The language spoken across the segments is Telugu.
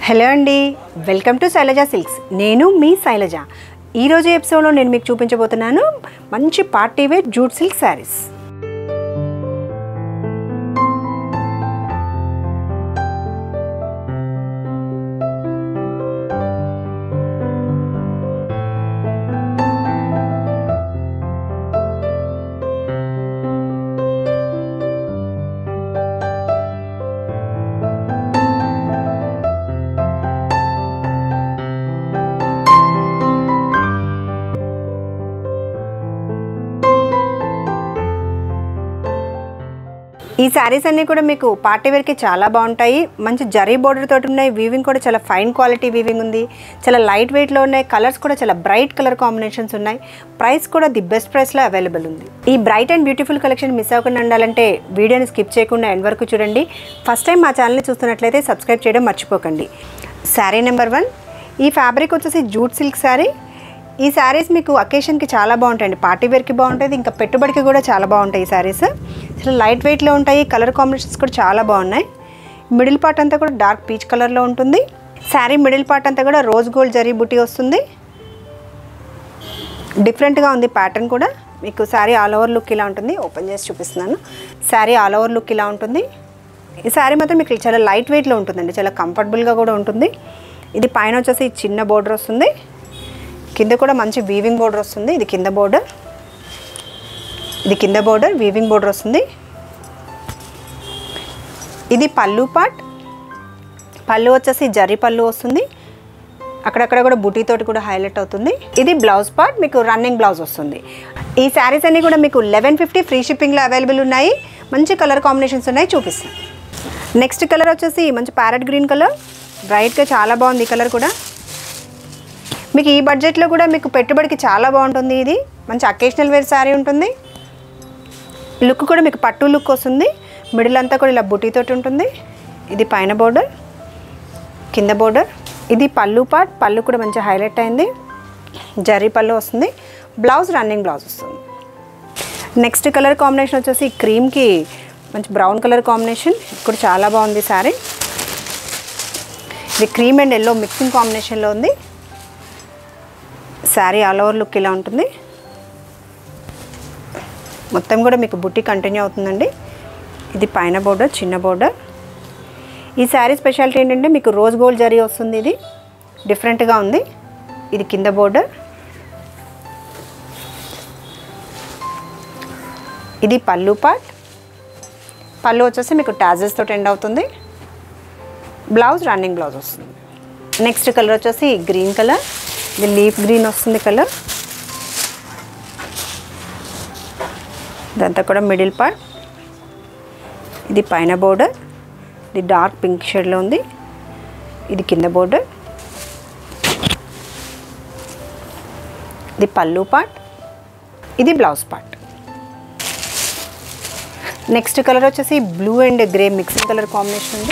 హలో అండి వెల్కమ్ టు శైలజ సిల్క్స్ నేను మీ శైలజ ఈరోజు ఎపిసోడ్లో నేను మీకు చూపించబోతున్నాను మంచి party wear jute silk sarees ఈ శారీస్ అన్నీ కూడా మీకు పార్టీ వేర్కి చాలా బాగుంటాయి మంచి జరీ బోర్డర్ తోటి ఉన్నాయి వీవింగ్ కూడా చాలా ఫైన్ క్వాలిటీ వీవింగ్ ఉంది చాలా లైట్ వెయిట్లో ఉన్నాయి కలర్స్ కూడా చాలా బ్రైట్ కలర్ కాంబినేషన్స్ ఉన్నాయి ప్రైస్ కూడా ది బెస్ట్ ప్రైస్లో అవైలబుల్ ఉంది ఈ bright and beautiful collection miss అవ్వకుండా ఉండాలంటే వీడియోని స్కిప్ చేయకుండా ఎండ్ వరకు చూడండి ఫస్ట్ టైం మా ఛానల్ని చూస్తున్నట్లయితే సబ్స్క్రైబ్ చేయడం మర్చిపోకండి శారీ నెంబర్ వన్ ఈ ఫ్యాబ్రిక్ వచ్చేసి జూట్ సిల్క్ శారీ ఈ శారీస్ మీకు అకేషన్కి చాలా బాగుంటాయండి పార్టీ వేర్కి బాగుంటుంది ఇంకా పెట్టుబడికి కూడా చాలా బాగుంటాయి ఈ శారీస్ అసలు లైట్ వెయిట్లో ఉంటాయి కలర్ కాంబినేషన్స్ కూడా చాలా బాగున్నాయి మిడిల్ పార్ట్ అంతా కూడా డార్క్ పీచ్ కలర్లో ఉంటుంది శారీ మిడిల్ పార్ట్ అంతా కూడా రోజ్ గోల్డ్ జరీ బుట్టి వస్తుంది డిఫరెంట్గా ఉంది ప్యాటర్న్ కూడా మీకు శారీ ఆల్ ఓవర్ లుక్ ఇలా ఉంటుంది ఓపెన్ చేసి చూపిస్తున్నాను శారీ ఆల్ ఓవర్ లుక్ ఇలా ఉంటుంది ఈ శారీ మాత్రం మీకు చాలా లైట్ వెయిట్లో ఉంటుందండి చాలా కంఫర్టబుల్గా కూడా ఉంటుంది ఇది పైన వచ్చేసి చిన్న బోర్డర్ వస్తుంది కింద కూడా మంచి వీవింగ్ బోర్డర్ వస్తుంది ఇది కింద బోర్డర్ ఇది కింద బోర్డర్ వీవింగ్ బోర్డర్ వస్తుంది ఇది పళ్ళు పార్ట్ పళ్ళు వచ్చేసి జరీ పళ్ళు వస్తుంది అక్కడక్కడ కూడా బుటీతోటి కూడా హైలైట్ అవుతుంది ఇది బ్లౌజ్ పార్ట్ మీకు రన్నింగ్ బ్లౌజ్ వస్తుంది ఈ శారీస్ అన్నీ కూడా మీకు లెవెన్ ఫిఫ్టీ ఫ్రీ షిప్పింగ్లో అవైలబుల్ ఉన్నాయి మంచి కలర్ కాంబినేషన్స్ ఉన్నాయి చూపిస్తాను నెక్స్ట్ కలర్ వచ్చేసి మంచి ప్యారెట్ గ్రీన్ కలర్ బ్రైట్గా చాలా బాగుంది ఈ కలర్ కూడా మీకు ఈ బడ్జెట్లో కూడా మీకు పెట్టుబడికి చాలా బాగుంటుంది ఇది మంచి అకేషనల్ వేర్ శారీ ఉంటుంది లుక్ కూడా మీకు పట్టు లుక్ వస్తుంది మిడిల్ అంతా కూడా ఇలా బుటీతోటి ఉంటుంది ఇది పైన బోర్డర్ కింద బోర్డర్ ఇది పళ్ళు పార్ట్ పళ్ళు కూడా మంచి హైలైట్ అయింది జరీ పళ్ళు వస్తుంది బ్లౌజ్ రన్నింగ్ బ్లౌజ్ వస్తుంది నెక్స్ట్ కలర్ కాంబినేషన్ వచ్చేసి క్రీమ్కి మంచి బ్రౌన్ కలర్ కాంబినేషన్ కూడా చాలా బాగుంది శారీ ఇది క్రీమ్ అండ్ ఎల్లో మిక్సింగ్ కాంబినేషన్లో ఉంది శారీ ఆల్ ఓవర్ లుక్ ఇలా ఉంటుంది మొత్తం కూడా మీకు బుట్టి కంటిన్యూ అవుతుందండి ఇది పైన బోర్డర్ చిన్న బోర్డర్ ఈ శారీ స్పెషాలిటీ ఏంటంటే మీకు రోజ్ గోల్డ్ జరీ వస్తుంది ఇది డిఫరెంట్గా ఉంది ఇది కింద బోర్డర్ ఇది పళ్ళు పార్ట్ పళ్ళు వచ్చేసి మీకు టాజెస్ తోటి ఎండ్ అవుతుంది బ్లౌజ్ రన్నింగ్ బ్లౌజ్ వస్తుంది నెక్స్ట్ కలర్ వచ్చేసి గ్రీన్ కలర్ ఇది లీఫ్ గ్రీన్ వస్తుంది కలర్ ఇదంతా కూడా మిడిల్ పార్ట్ ఇది పైన బోర్డర్ ఇది డార్క్ పింక్ షేడ్లో ఉంది ఇది కింద బోర్డర్ ఇది పళ్ళు పార్ట్ ఇది బ్లౌజ్ పార్ట్ నెక్స్ట్ కలర్ వచ్చేసి blue and grey mixing colour combination ఉంది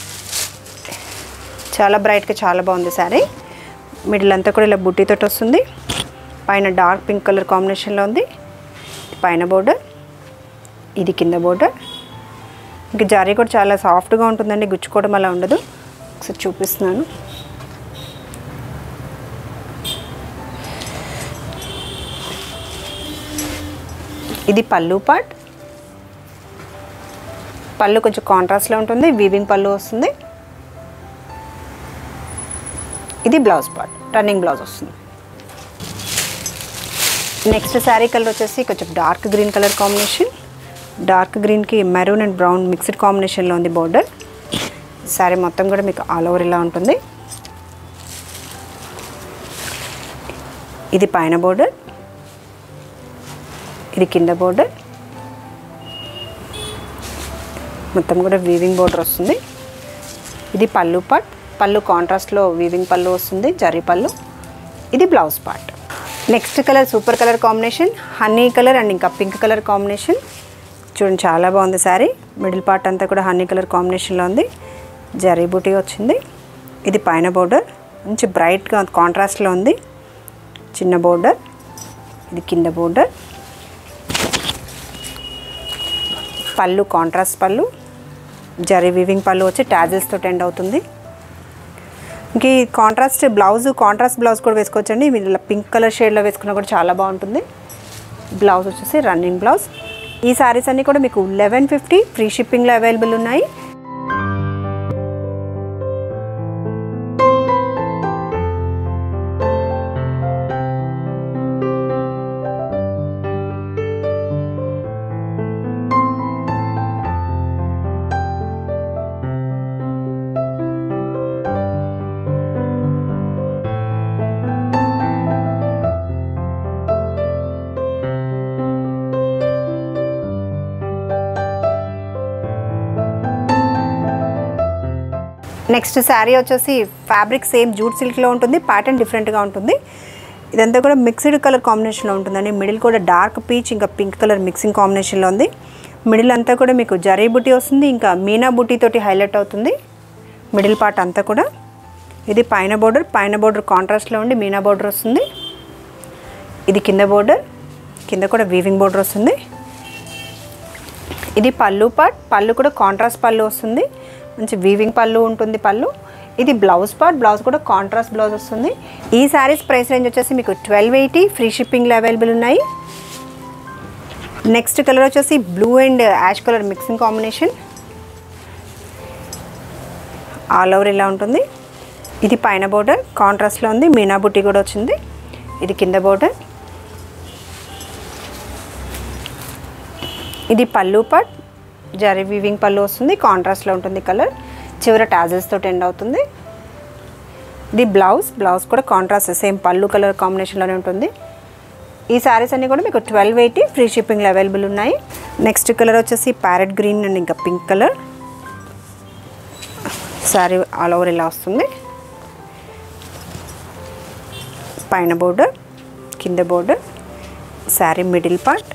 చాలా బ్రైట్గా చాలా బాగుంది శారీ మిడిల్ అంతా కూడా ఇలా బుట్టితోటి వస్తుంది పైన డార్క్ పింక్ కలర్ కాంబినేషన్లో ఉంది పైన బోర్డర్ ఇది కింద బోర్డర్ ఇంకా జారీ కూడా చాలా సాఫ్ట్గా ఉంటుందండి గుచ్చుకోవడం అలా ఉండదు ఒకసారి చూపిస్తున్నాను ఇది పళ్ళు పార్ట్ పళ్ళు కొంచెం కాంట్రాస్ట్లో ఉంటుంది వీవింగ్ పళ్ళు వస్తుంది ఇది బ్లౌజ్ పార్ట్ రన్నింగ్ బ్లౌజ్ వస్తుంది నెక్స్ట్ శారీ కలర్ వచ్చేసి కొంచెం dark green colour combination dark గ్రీన్కి మెరూన్ అండ్ బ్రౌన్ మిక్స్డ్ కాంబినేషన్లో ఉంది బోర్డర్ శారీ మొత్తం కూడా మీకు ఆల్ ఓవర్ ఇలా ఉంటుంది ఇది పైన బోర్డర్ ఇది కింద బోర్డర్ మొత్తం కూడా వీవింగ్ బోర్డర్ వస్తుంది ఇది పళ్ళు పార్ట్ పళ్ళు కాంట్రాస్ట్లో వీవింగ్ పళ్ళు వస్తుంది జరీ పళ్ళు ఇది blouse part next colour super colour combination honey colour and ఇంకా పింక్ కలర్ కాంబినేషన్ చూడండి చాలా బాగుంది శారీ మిడిల్ పార్ట్ అంతా కూడా హనీ కలర్ కాంబినేషన్లో ఉంది జరీ బూటీ వచ్చింది ఇది పైన బోర్డర్ మంచి బ్రైట్గా కాంట్రాస్ట్లో ఉంది చిన్న బోర్డర్ ఇది కింద బోర్డర్ పళ్ళు కాంట్రాస్ట్ పళ్ళు జరీ వీవింగ్ పళ్ళు వచ్చి టాజిల్స్ తోటి ఎండ్ అవుతుంది ఇంక ఈ కాంట్రాస్ట్ బ్లౌజ్ కాంట్రాస్ట్ బ్లౌజ్ కూడా వేసుకోవచ్చండి మీరు ఇలా పింక్ కలర్ షేడ్లో వేసుకున్నా కూడా చాలా బాగుంటుంది బ్లౌజ్ వచ్చేసి రన్నింగ్ బ్లౌజ్ ఈ సారీస్ అన్నీ కూడా మీకు లెవెన్ ఫిఫ్టీ ఫ్రీ షిప్పింగ్లో అవైలబుల్ ఉన్నాయి నెక్స్ట్ శారీ వచ్చేసి ఫ్యాబ్రిక్ సేమ్ జూట్ సిల్క్లో ఉంటుంది ప్యాటర్న్ డిఫరెంట్గా ఉంటుంది ఇదంతా కూడా మిక్స్డ్ కలర్ కాంబినేషన్లో ఉంటుందండి మిడిల్ కూడా డార్క్ పీచ్ ఇంకా పింక్ కలర్ మిక్సింగ్ కాంబినేషన్లో ఉంది మిడిల్ అంతా కూడా మీకు జరీ బుటీ వస్తుంది ఇంకా మీనా బుటీ తోటి హైలైట్ అవుతుంది మిడిల్ పార్ట్ అంతా కూడా ఇది పైన బోర్డర్ పైన బోర్డర్ కాంట్రాస్ట్లో ఉండి మీనా బోర్డర్ వస్తుంది ఇది కింద బోర్డర్ కింద కూడా వీవింగ్ బోర్డర్ వస్తుంది ఇది పళ్ళు పార్ట్ పళ్ళు కూడా కాంట్రాస్ట్ పళ్ళు వస్తుంది మంచి వీవింగ్ పళ్ళు ఉంటుంది పళ్ళు ఇది బ్లౌజ్ పార్ట్ బ్లౌజ్ కూడా కాంట్రాస్ట్ బ్లౌజ్ వస్తుంది ఈ శారీస్ ప్రైస్ రేంజ్ వచ్చేసి మీకు ట్వెల్వ్ ఎయిటీ ఫ్రీ షిప్పింగ్లో అవైలబుల్ ఉన్నాయి నెక్స్ట్ కలర్ వచ్చేసి blue and ash colour mixing combination all over ఇలా ఉంటుంది ఇది పైన బోర్డర్ కాంట్రాస్ట్లో ఉంది మీనా బుట్టి కూడా వచ్చింది ఇది కింద బోర్డర్ ఇది పళ్ళు పార్ట్ జరీ వీవింగ్ పళ్ళు వస్తుంది కాంట్రాస్ట్లో ఉంటుంది కలర్ చివర టాజల్స్ తోటి ఎండ్ అవుతుంది ఇది బ్లౌజ్ బ్లౌజ్ కూడా కాంట్రాస్ట్ సేమ్ పళ్ళు కలర్ కాంబినేషన్లోనే ఉంటుంది ఈ శారీస్ అన్నీ కూడా మీకు ట్వెల్వ్ ఎయిటీ ఫ్రీ షిప్పింగ్లో అవైలబుల్ ఉన్నాయి నెక్స్ట్ కలర్ వచ్చేసి ప్యారెట్ గ్రీన్ అండ్ ఇంకా pink colour sari all over ఇలా వస్తుంది పైన బోర్డర్ కింద border sari middle part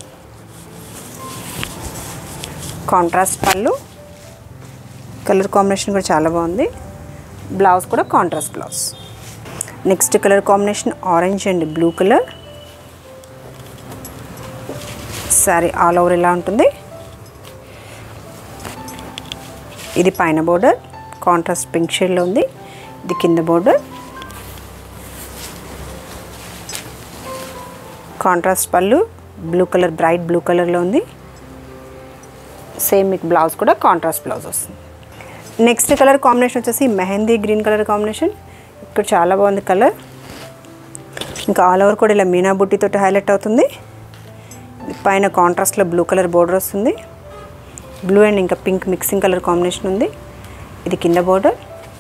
contrast pallu colour combination కూడా చాలా బాగుంది బ్లౌజ్ కూడా contrast blouse next colour combination orange and blue colour sari all over ఇలా ఉంటుంది ఇది పైన బోర్డర్ కాంట్రాస్ట్ పింక్ షేడ్లో ఉంది ఇది కింద border contrast pallu blue colour bright blue కలర్లో ఉంది సేమ్ మీకు బ్లౌజ్ కూడా కాంట్రాస్ట్ బ్లౌజ్ వస్తుంది నెక్స్ట్ కలర్ కాంబినేషన్ వచ్చేసి మెహందీ గ్రీన్ కలర్ కాంబినేషన్ ఇక్కడ చాలా బాగుంది కలర్ ఇంకా ఆల్ ఓవర్ కూడా ఇలా మీనా బుట్టితో హైలైట్ అవుతుంది పైన కాంట్రాస్ట్లో బ్లూ కలర్ బోర్డర్ వస్తుంది బ్లూ అండ్ ఇంకా పింక్ మిక్సింగ్ కలర్ కాంబినేషన్ ఉంది ఇది కింద బోర్డర్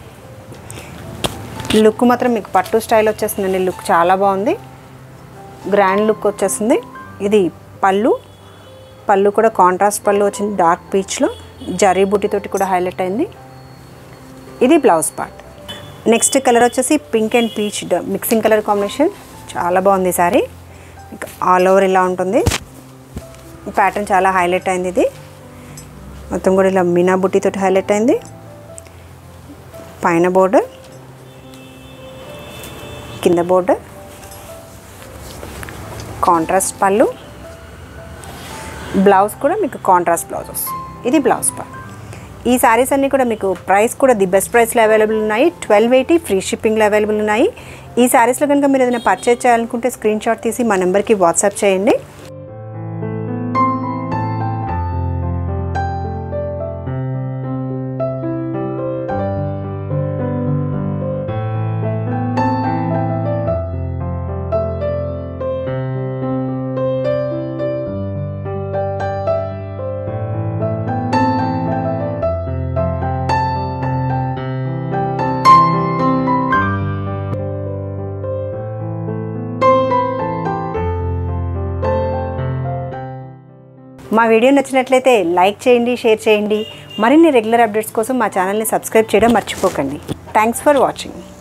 లుక్ మాత్రం మీకు పట్టు స్టైల్ వచ్చేస్తుందండి లుక్ చాలా బాగుంది గ్రాండ్ లుక్ వచ్చేస్తుంది ఇది పళ్ళు పళ్ళు కూడా కాంట్రాస్ట్ పళ్ళు వచ్చింది డార్క్ పీచ్లో జరీ బుట్టితోటి కూడా హైలైట్ అయింది ఇది బ్లౌజ్ పార్ట్ నెక్స్ట్ కలర్ వచ్చేసి pink and peach mixing colour combination చాలా బాగుంది ఈ సారీ ఆల్ ఓవర్ ఇలా ఉంటుంది ప్యాటర్న్ చాలా హైలైట్ అయింది ఇది మొత్తం కూడా ఇలా మీనా బుట్టితోటి హైలైట్ అయింది పైన బోర్డర్ కింద బోర్డర్ కాంట్రాస్ట్ పళ్ళు బ్లౌజ్ కూడా మీకు కాంట్రాస్ట్ బ్లౌజ్ వస్తుంది ఇది బ్లౌజ్ పార్ట్ ఈ శారీస్ అన్నీ కూడా మీకు ప్రైస్ కూడా ది బెస్ట్ ప్రైస్లో అవైలబుల్ ఉన్నాయి ట్వెల్వ్ ఎయిటీ ఫ్రీ షిప్పింగ్లో అవైలబుల్ ఉన్నాయి ఈ శారీస్లో కనుక మీరు ఏదైనా పర్చేజ్ చేయాలనుకుంటే స్క్రీన్ షాట్ తీసి మా నెంబర్కి వాట్సాప్ చేయండి మా వీడియో నచ్చినట్లయితే లైక్ చేయండి షేర్ చేయండి మరిన్ని రెగ్యులర్ అప్డేట్స్ కోసం మా ఛానల్ని సబ్స్క్రైబ్ చేయడం మర్చిపోకండి థ్యాంక్స్ ఫర్ వాచింగ్